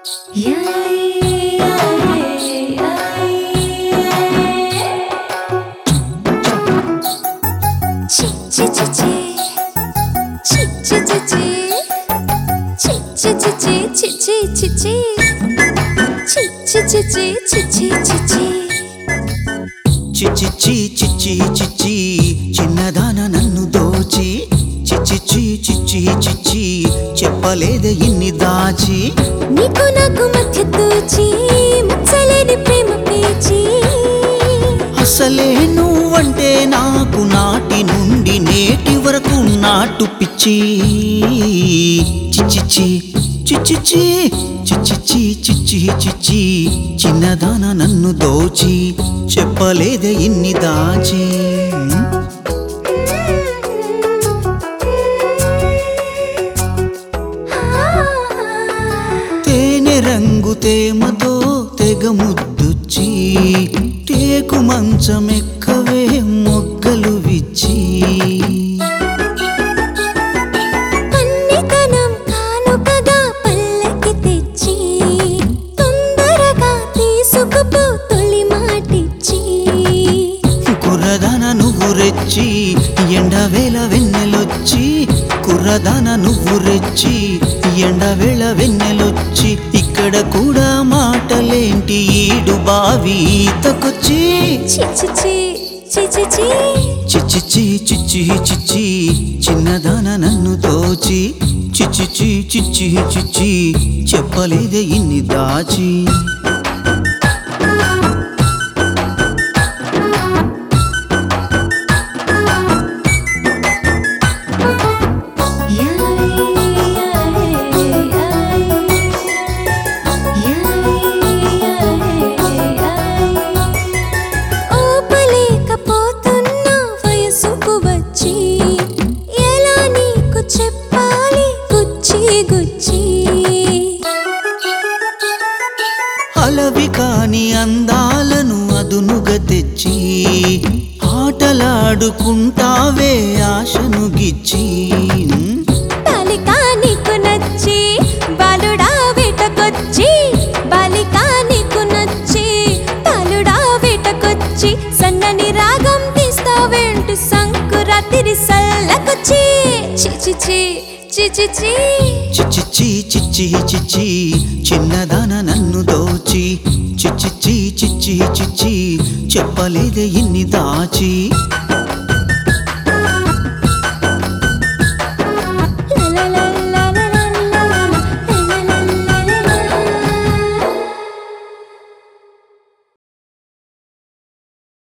చిచ్చి చిచ్చి చిచ్చి చిన్నదాన నన్ను దోచి చిచ్చి చిచ్చి చిచ్చి చెప్పలేదే ఇన్ని దాచి నీకు నాకు మధ్య తూచి మచ్చలేని ప్రేమ పేచి అసలే నువ్వంటే నాకు నాటి నుండి నేటి వరకు నాటు పిచ్చి చిచ్చిచ్చి చిచ్చిచ్చి చిచ్చిచ్చి చిచ్చి చిచ్చి చిన్నదాన నన్ను దోచి చెప్పలేదే ఇన్ని దాచి తేనె రంగు తేమతో తెగ ముద్దుచ్చి టేకు మంచమెక్కవే మొగ్గలు విచ్చి కన్నితనం కానుకగా పల్లకి తెచ్చి తొందరగా తీసుకుపో తొలి మాటిచ్చి కుర్రదాన నువ్వు రెచ్చి ఎండవేళ వెన్నెలొచ్చి కుర్రదాన నువ్వు రెచ్చి ఎండవేళ వెన్నెలొచ్చి ఇక్కడ కూడా మాటలేంటి ఈడు బావి ఈతకొచ్చి చిచిచి చిచిచి చిచ్చిచ్చి చిచ్చి చిచ్చి చిన్నదాన నన్ను దోచి చిచ్చిచ్చి చిచ్చి చిచ్చి చెప్పలేదే ఇన్ని దాచి ఓపలేకపోతున్నా వయసుకు వచ్చి ఎలా నీకు చెప్పాలి గుచ్చి గుచ్చి అలవి కాని అందాలను అదునుగా తెచ్చి ఆటలాడుకుంటావే ఆశను గిచ్చి బాలిక నీకు నచ్చి బాలుడా వేటకొచ్చి బాలిక నీకు నచ్చి బాలుడా వేటకొచ్చి సన్నని రాగం తీస్తావేంటి సంకురాతిరి సల్లకొచ్చి చిచిచి చిచిచి చిచ్చిచ్చి చిచ్చి చిచ్చి చిన్నదాన నన్ను దోచి చిచ్చిచ్చి చిచ్చి చిచ్చి చెప్పలేదే ఇన్ని దాచి